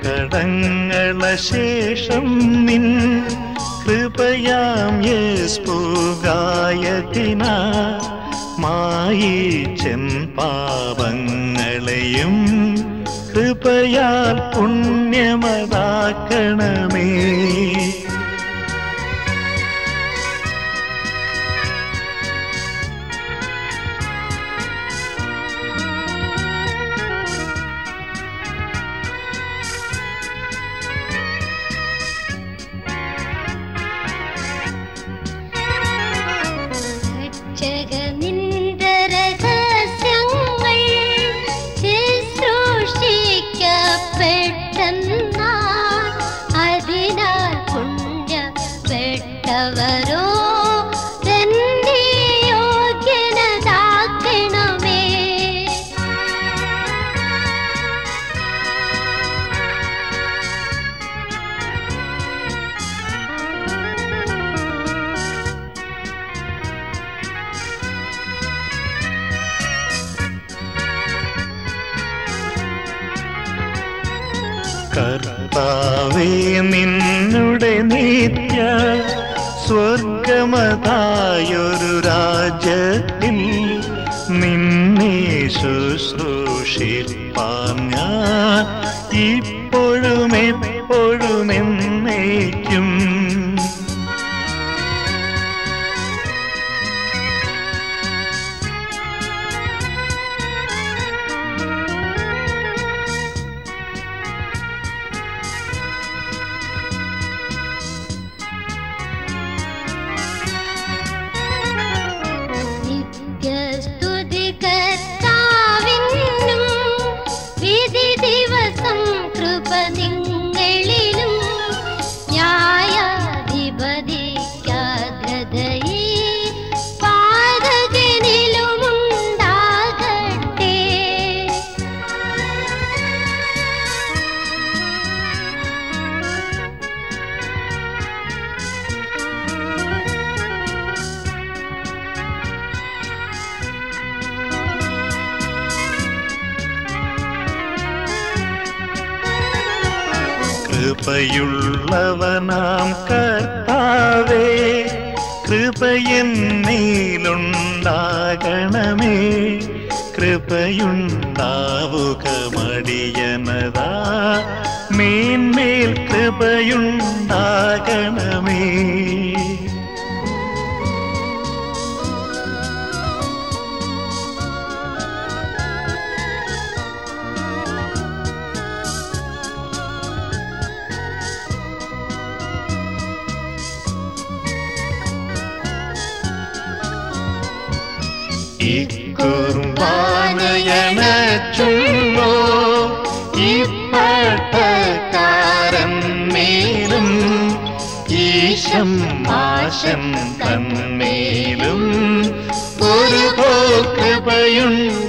കടങ്ങള ശേഷം നിൻ കൃപയാം യേസ്പുഗായതിന മായിച്ചൻ പാപങ്ങളെയും കൃപയാൽ പുണ്യമതാക്കണമേ രഹസ്യങ്ങൾ ശുശ്രൂഷിക്കപ്പെട്ടെന്നാ അതിനാൽ പുണ്യപ്പെട്ടവരോ തന്റെ യോഗ്യനതാക്കണമേ കർത്താവേ നിന്നുടെ നിത്യ സ്വർഗമതായൊരു രാജ്യത്തിൽ നിന്നെ ശുശ്രൂഷിപ്പാൻ ഞാൻ ഇപ്പോഴും എപ്പോഴും എന്നേക്കും നിത്യസ്തുതി കർത്താവിനും വിധി ദിവസം കൃപ നിങ്ങളിലും ന്യായാധിപതിക്കാഗ്രതയെ പാതകനിലും ഉണ്ടാകട്ടെ കൃപയുള്ളവനാം കർത്താവേ കൃപയെന്നീലുണ്ടാകണമേ കൃപയുണ്ടാവുക മടിയനതാ മേന്മേൽ കൃപയുണ്ടാകണമേ ഇക്കുർബാനയണച്ചുള്ളോ ഇപ്പട്ടക്കാരൻ മേലും ഈശം ആശം തന്മേലും ഒരു കൃപയുണ്ട്